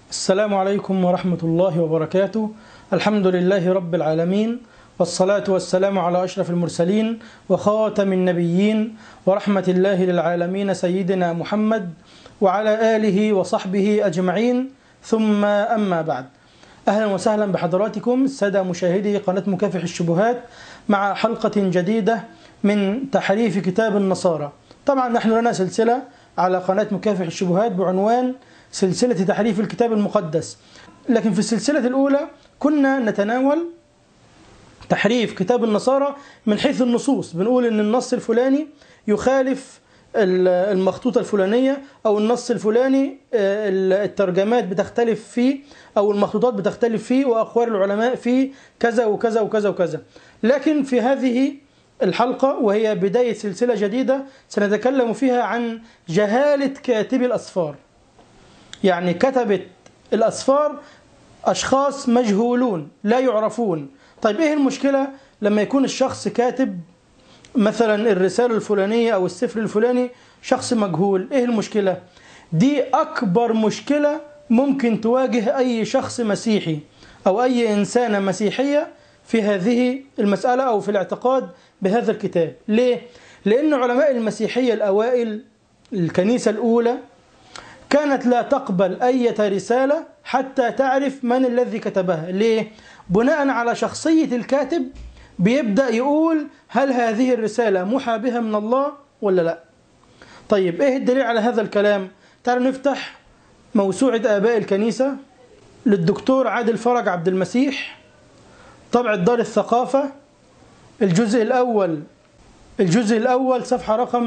السلام عليكم ورحمة الله وبركاته الحمد لله رب العالمين والصلاة والسلام على أشرف المرسلين وخاتم النبيين ورحمة الله للعالمين سيدنا محمد وعلى آله وصحبه أجمعين ثم أما بعد أهلا وسهلا بحضراتكم السادة مشاهدي قناة مكافح الشبهات مع حلقة جديدة من تحريف كتاب النصارى طبعا نحن لنا سلسلة على قناة مكافح الشبهات بعنوان سلسلة تحريف الكتاب المقدس لكن في السلسلة الأولى كنا نتناول تحريف كتاب النصارى من حيث النصوص بنقول ان النص الفلاني يخالف المخطوطة الفلانية أو النص الفلاني الترجمات بتختلف فيه أو المخطوطات بتختلف فيه وأقوال العلماء فيه كذا وكذا وكذا وكذا لكن في هذه الحلقة وهي بداية سلسلة جديدة سنتكلم فيها عن جهالة كاتب الأسفار يعني كتبت الأسفار أشخاص مجهولون لا يعرفون طيب إيه المشكلة لما يكون الشخص كاتب مثلا الرسالة الفلانية أو السفر الفلاني شخص مجهول إيه المشكلة دي أكبر مشكلة ممكن تواجه أي شخص مسيحي أو أي إنسانة مسيحية في هذه المسألة أو في الاعتقاد بهذا الكتاب ليه؟ لأن علماء المسيحية الأوائل الكنيسة الأولى كانت لا تقبل أي رسالة حتى تعرف من الذي كتبها ليه؟ بناء على شخصية الكاتب بيبدأ يقول هل هذه الرسالة محى بها من الله ولا لا طيب ايه الدليل على هذا الكلام تعالوا نفتح موسوعة آباء الكنيسة للدكتور عادل فرج عبد المسيح طبع دار الثقافة الجزء الأول الجزء الأول صفحة رقم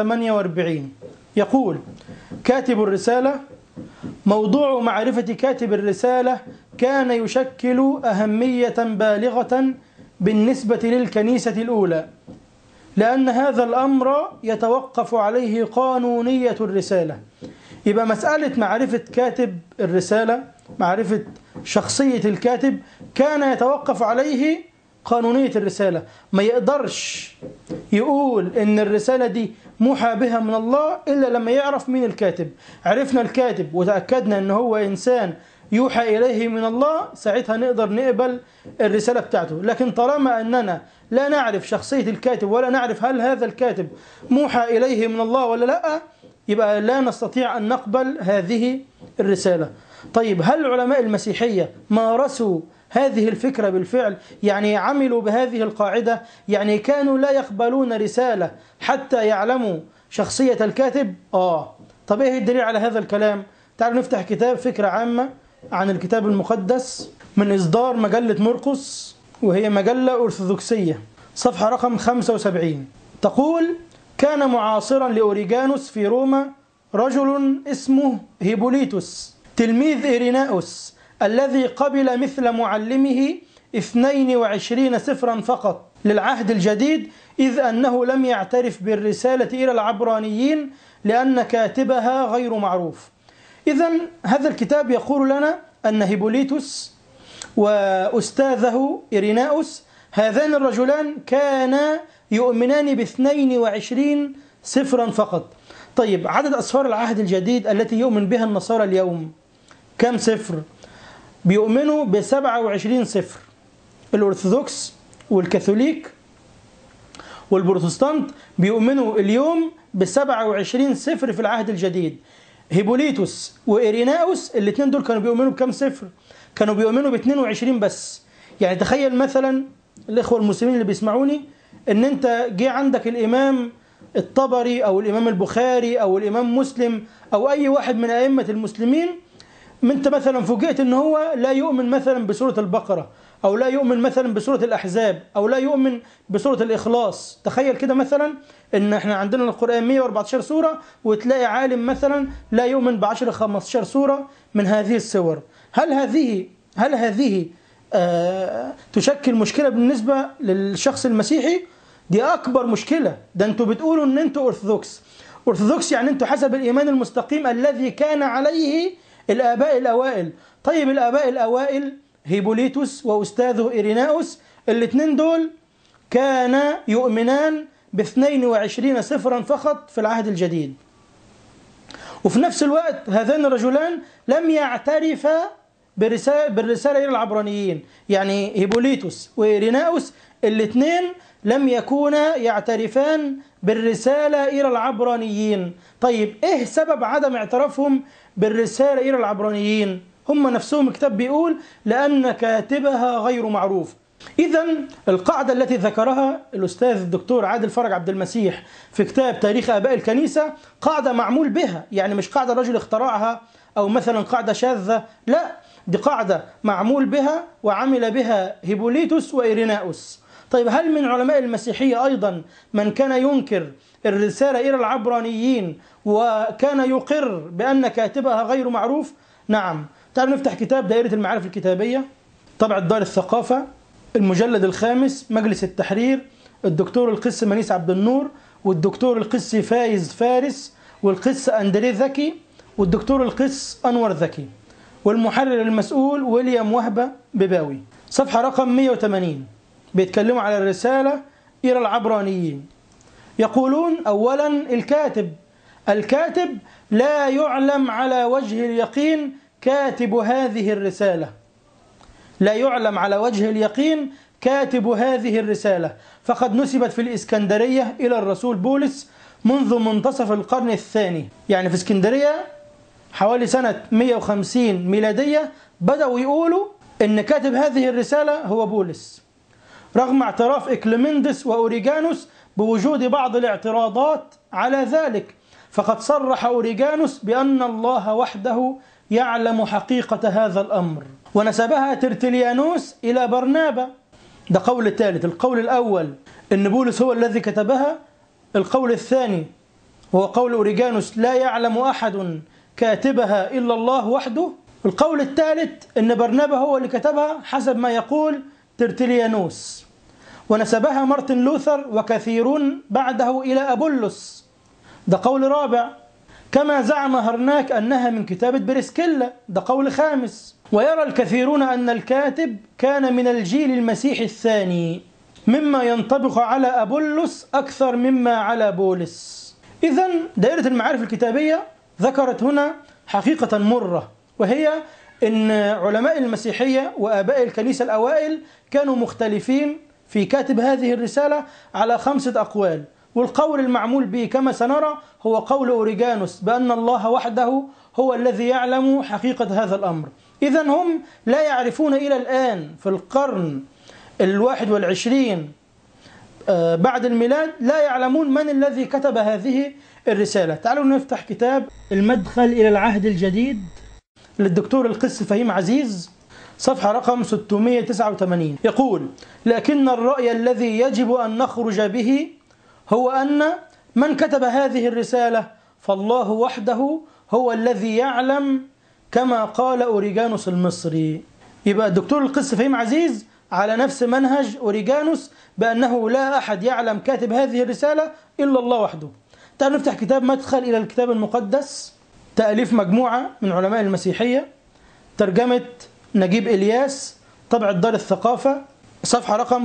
148 يقول كاتب الرسالة موضوع معرفة كاتب الرسالة كان يشكل أهمية بالغة بالنسبة للكنيسة الأولى لأن هذا الأمر يتوقف عليه قانونية الرسالة يبقى مسألة معرفة كاتب الرسالة معرفة شخصية الكاتب كان يتوقف عليه قانونية الرسالة ما يقدرش يقول إن الرسالة دي موحى بها من الله إلا لما يعرف مين الكاتب عرفنا الكاتب وتأكدنا إن هو إنسان يوحى إليه من الله ساعتها نقدر نقبل الرسالة بتاعته لكن طالما أننا لا نعرف شخصية الكاتب ولا نعرف هل هذا الكاتب موحى إليه من الله ولا لا يبقى لا نستطيع أن نقبل هذه الرسالة طيب هل علماء المسيحية مارسوا هذه الفكرة بالفعل يعني عملوا بهذه القاعدة يعني كانوا لا يقبلون رسالة حتى يعلموا شخصية الكاتب آه طب إيه الدليل على هذا الكلام تعالوا نفتح كتاب فكرة عامة عن الكتاب المقدس من إصدار مجلة مرقس وهي مجلة أرثوذكسية صفحة رقم 75 تقول كان معاصرا لأوريجانوس في روما رجل اسمه هيبوليتوس تلميذ إيريناوس الذي قبل مثل معلمه 22 سفرا فقط للعهد الجديد إذ أنه لم يعترف بالرسالة إلى العبرانيين لأن كاتبها غير معروف إذا هذا الكتاب يقول لنا أن هيبوليتوس وأستاذه إيريناوس هذان الرجلان كانا يؤمنان ب 22 سفرا فقط طيب عدد أسفار العهد الجديد التي يؤمن بها النصارى اليوم كم سفر؟ بيؤمنوا ب 27 سفر الأرثوذكس والكاثوليك والبروتستانت بيؤمنوا اليوم ب 27 سفر في العهد الجديد هيبوليتوس وإيريناوس الاثنين دول كانوا بيؤمنوا بكم سفر كانوا بيؤمنوا ب 22 بس يعني تخيل مثلا الإخوة المسلمين اللي بيسمعوني ان انت جه عندك الإمام الطبري أو الإمام البخاري أو الإمام مسلم أو أي واحد من أئمة المسلمين انت مثلا فوجئت ان هو لا يؤمن مثلا بسورة البقرة او لا يؤمن مثلا بسورة الاحزاب او لا يؤمن بسورة الاخلاص تخيل كده مثلا ان احنا عندنا القرآن 114 سورة وتلاقي عالم مثلا لا يؤمن ب 10 15 سورة من هذه السور هل هذه هل هذه آه تشكل مشكلة بالنسبة للشخص المسيحي دي اكبر مشكلة ده انتوا بتقولوا ان انتوا ارثوذكس ارثوذكس يعني انتوا حسب الايمان المستقيم الذي كان عليه الآباء الأوائل طيب الآباء الأوائل هيبوليتوس وأستاذه إيريناوس الاثنين دول كان يؤمنان ب 22 سفرا فقط في العهد الجديد وفي نفس الوقت هذان الرجلان لم يعترفا برسالة, بالرسالة إلى العبرانيين يعني هيبوليتوس وإيريناوس الاثنين لم يكونا يعترفان بالرسالة إلى العبرانيين طيب إيه سبب عدم اعترافهم بالرسالة إلى العبرانيين هم نفسهم الكتاب بيقول لأن كاتبها غير معروف إذا القاعدة التي ذكرها الأستاذ الدكتور عادل فرج عبد المسيح في كتاب تاريخ آباء الكنيسة قاعدة معمول بها يعني مش قاعدة رجل اخترعها أو مثلا قاعدة شاذة لا دي قاعدة معمول بها وعمل بها هيبوليتوس وإيريناوس طيب هل من علماء المسيحية أيضا من كان ينكر الرسالة إلى العبرانيين وكان يقر بأن كاتبها غير معروف نعم تعالوا نفتح كتاب دائرة المعارف الكتابية طبعة دار الثقافة المجلد الخامس مجلس التحرير الدكتور القس منيس عبد النور والدكتور القس فايز فارس والقس أندري ذكي والدكتور القس أنور ذكي والمحرر المسؤول ويليام وهبة بباوي صفحة رقم 180 بيتكلموا على الرسالة إلى العبرانيين يقولون أولا الكاتب الكاتب لا يعلم على وجه اليقين كاتب هذه الرسالة لا يعلم على وجه اليقين كاتب هذه الرسالة فقد نسبت في الإسكندرية إلى الرسول بولس منذ منتصف القرن الثاني يعني في اسكندرية حوالي سنة 150 ميلادية بدأوا يقولوا إن كاتب هذه الرسالة هو بولس رغم اعتراف إكليمندس وأوريجانوس بوجود بعض الاعتراضات على ذلك فقد صرح أوريجانوس بأن الله وحده يعلم حقيقة هذا الأمر ونسبها ترتليانوس إلى برنابا ده قول الثالث القول الأول أن بولس هو الذي كتبها القول الثاني هو قول أوريجانوس لا يعلم أحد كاتبها إلا الله وحده القول الثالث أن برنابا هو اللي كتبها حسب ما يقول ترتليانوس ونسبها مارتن لوثر وكثيرون بعده إلى أبولس ده قول رابع كما زعم هرناك أنها من كتابة بريسكيلا ده قول خامس ويرى الكثيرون أن الكاتب كان من الجيل المسيحي الثاني مما ينطبق على أبولس أكثر مما على بولس إذا دائرة المعارف الكتابية ذكرت هنا حقيقة مرة وهي أن علماء المسيحية وآباء الكنيسة الأوائل كانوا مختلفين في كاتب هذه الرسالة على خمسة أقوال والقول المعمول به كما سنرى هو قول أوريجانوس بأن الله وحده هو الذي يعلم حقيقة هذا الأمر إذا هم لا يعرفون إلى الآن في القرن الواحد والعشرين آه، بعد الميلاد لا يعلمون من الذي كتب هذه الرسالة تعالوا نفتح كتاب المدخل إلى العهد الجديد للدكتور القس فهيم عزيز صفحة رقم 689 يقول لكن الرأي الذي يجب أن نخرج به هو أن من كتب هذه الرسالة فالله وحده هو الذي يعلم كما قال أوريجانوس المصري يبقى الدكتور القس فهيم عزيز على نفس منهج أوريجانوس بأنه لا أحد يعلم كاتب هذه الرسالة إلا الله وحده تعالوا نفتح كتاب مدخل إلى الكتاب المقدس تأليف مجموعة من علماء المسيحية ترجمة نجيب إلياس طبع دار الثقافة صفحة رقم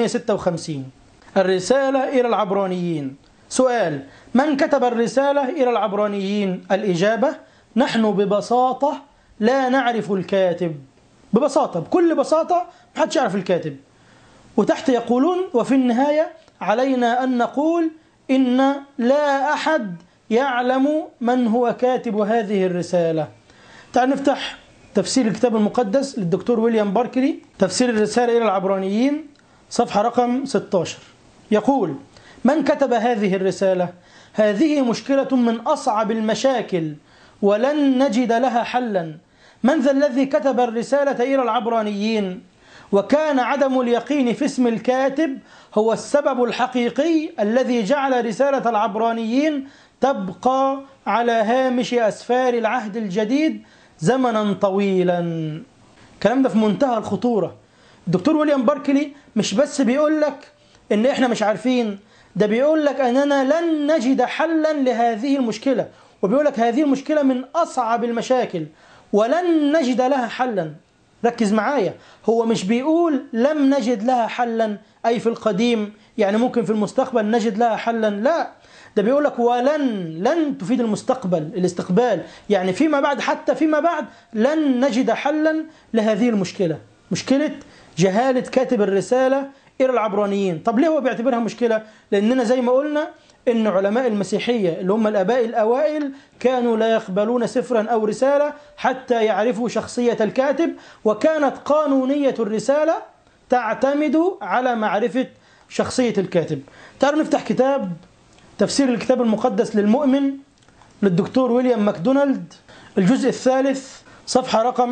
556 الرسالة إلى العبرانيين سؤال من كتب الرسالة إلى العبرانيين الإجابة نحن ببساطة لا نعرف الكاتب ببساطة بكل بساطة محدش يعرف الكاتب وتحت يقولون وفي النهاية علينا أن نقول إن لا أحد يعلم من هو كاتب هذه الرسالة تعال نفتح تفسير الكتاب المقدس للدكتور ويليام باركلي تفسير الرسالة إلى العبرانيين صفحة رقم 16 يقول من كتب هذه الرسالة هذه مشكلة من أصعب المشاكل ولن نجد لها حلا من ذا الذي كتب الرسالة إلى العبرانيين وكان عدم اليقين في اسم الكاتب هو السبب الحقيقي الذي جعل رسالة العبرانيين تبقى على هامش أسفار العهد الجديد زمنا طويلا الكلام ده في منتهى الخطورة الدكتور ويليام باركلي مش بس بيقول لك ان احنا مش عارفين ده بيقول لك اننا لن نجد حلا لهذه المشكلة وبيقول لك هذه المشكلة من اصعب المشاكل ولن نجد لها حلا ركز معايا هو مش بيقول لم نجد لها حلا أي في القديم يعني ممكن في المستقبل نجد لها حلا لا ده بيقول لك ولن لن تفيد المستقبل الاستقبال يعني فيما بعد حتى فيما بعد لن نجد حلا لهذه المشكلة مشكلة جهالة كاتب الرسالة إلى العبرانيين طب ليه هو بيعتبرها مشكلة لأننا زي ما قلنا إن علماء المسيحية اللي هم الآباء الأوائل كانوا لا يقبلون سفرا أو رسالة حتى يعرفوا شخصية الكاتب وكانت قانونية الرسالة تعتمد على معرفة شخصية الكاتب تعالوا نفتح كتاب تفسير الكتاب المقدس للمؤمن للدكتور ويليام ماكدونالد الجزء الثالث صفحة رقم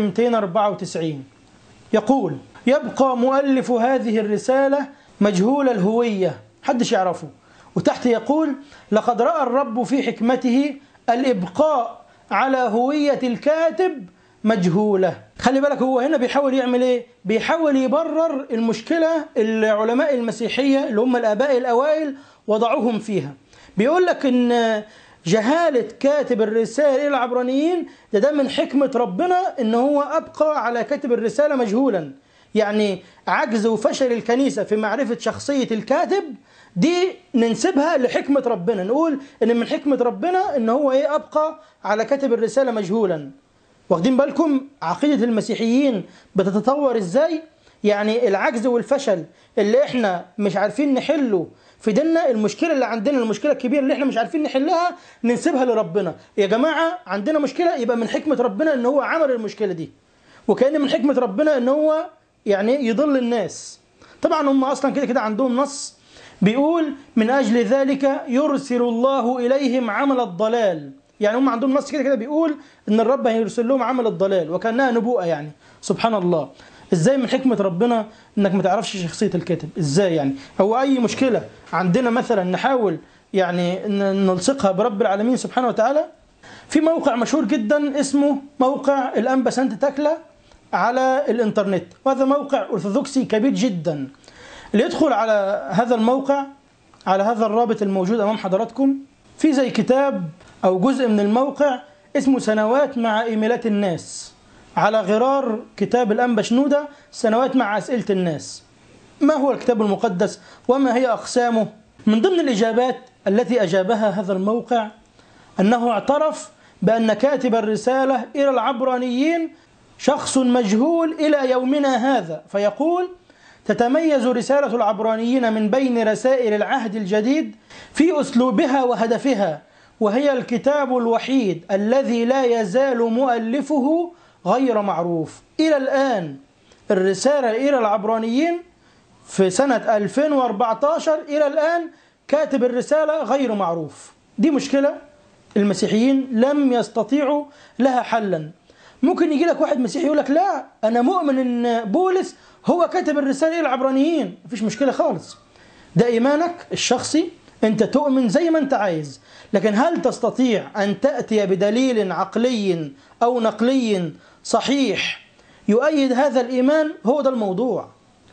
1294 يقول يبقى مؤلف هذه الرسالة مجهول الهوية حدش يعرفه وتحت يقول لقد رأى الرب في حكمته الإبقاء على هوية الكاتب مجهولة خلي بالك هو هنا بيحاول يعمل ايه بيحاول يبرر المشكلة اللي علماء المسيحية اللي هم الآباء الأوائل وضعوهم فيها بيقول لك ان جهالة كاتب الرسالة إلى العبرانيين ده, ده من حكمة ربنا ان هو أبقى على كاتب الرسالة مجهولا يعني عجز وفشل الكنيسة في معرفة شخصية الكاتب دي ننسبها لحكمة ربنا نقول ان من حكمة ربنا ان هو ايه ابقى على كاتب الرسالة مجهولا واخدين بالكم عقيدة المسيحيين بتتطور ازاي يعني العجز والفشل اللي احنا مش عارفين نحله في ديننا المشكلة اللي عندنا المشكلة الكبيرة اللي احنا مش عارفين نحلها ننسبها لربنا يا جماعة عندنا مشكلة يبقى من حكمة ربنا ان هو عمل المشكلة دي وكأن من حكمة ربنا ان هو يعني يضل الناس طبعا هم اصلا كده كده عندهم نص بيقول من اجل ذلك يرسل الله اليهم عمل الضلال يعني هم عندهم نص كده كده بيقول ان الرب هيرسل لهم عمل الضلال وكانها نبوءه يعني سبحان الله ازاي من حكمه ربنا انك ما تعرفش شخصيه الكاتب ازاي يعني هو اي مشكله عندنا مثلا نحاول يعني نلصقها برب العالمين سبحانه وتعالى في موقع مشهور جدا اسمه موقع الانبا سانت تكلا على الانترنت وهذا موقع ارثوذكسي كبير جدا اللي يدخل على هذا الموقع على هذا الرابط الموجود امام حضراتكم في زي كتاب او جزء من الموقع اسمه سنوات مع ايميلات الناس على غرار كتاب الانبا شنوده سنوات مع اسئله الناس ما هو الكتاب المقدس وما هي اقسامه من ضمن الاجابات التي اجابها هذا الموقع انه اعترف بان كاتب الرساله الى العبرانيين شخص مجهول الى يومنا هذا فيقول تتميز رسالة العبرانيين من بين رسائل العهد الجديد في أسلوبها وهدفها وهي الكتاب الوحيد الذي لا يزال مؤلفه غير معروف إلى الآن الرسالة إلى العبرانيين في سنة 2014 إلى الآن كاتب الرسالة غير معروف دي مشكلة المسيحيين لم يستطيعوا لها حلا ممكن يجي لك واحد مسيحي يقول لك لا أنا مؤمن إن بولس هو كاتب الرسالة إلى العبرانيين مفيش مشكلة خالص ده إيمانك الشخصي أنت تؤمن زي ما أنت عايز لكن هل تستطيع أن تأتي بدليل عقلي أو نقلي صحيح يؤيد هذا الإيمان هو ده الموضوع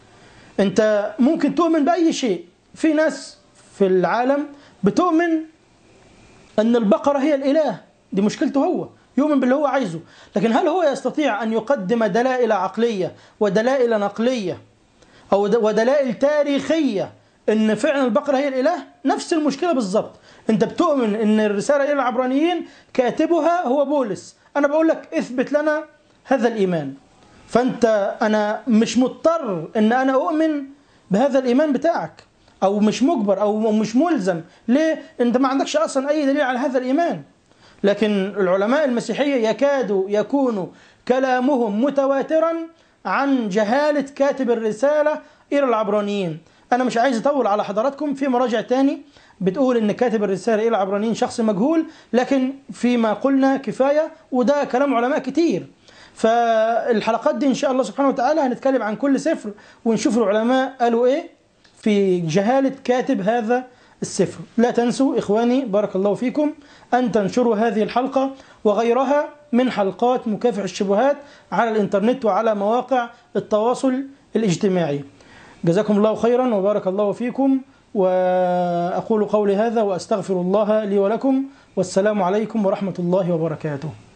أنت ممكن تؤمن بأي شيء في ناس في العالم بتؤمن أن البقرة هي الإله دي مشكلته هو يؤمن باللي هو عايزه لكن هل هو يستطيع أن يقدم دلائل عقلية ودلائل نقلية أو ودلائل تاريخية ان فعلا البقره هي الاله نفس المشكله بالظبط انت بتؤمن ان الرساله الى العبرانيين كاتبها هو بولس انا بقول لك اثبت لنا هذا الايمان فانت انا مش مضطر ان انا اؤمن بهذا الايمان بتاعك او مش مجبر او مش ملزم ليه انت ما عندكش اصلا اي دليل على هذا الايمان لكن العلماء المسيحيه يكاد يكون كلامهم متواترا عن جهاله كاتب الرساله الى العبرانيين انا مش عايز اطول على حضراتكم في مراجع تاني بتقول ان كاتب الرساله الى العبرانيين شخص مجهول لكن فيما قلنا كفايه وده كلام علماء كتير فالحلقات دي ان شاء الله سبحانه وتعالى هنتكلم عن كل سفر ونشوف العلماء قالوا ايه في جهاله كاتب هذا السفر لا تنسوا اخواني بارك الله فيكم ان تنشروا هذه الحلقه وغيرها من حلقات مكافح الشبهات على الانترنت وعلى مواقع التواصل الاجتماعي جزاكم الله خيرا وبارك الله فيكم وأقول قولي هذا وأستغفر الله لي ولكم والسلام عليكم ورحمة الله وبركاته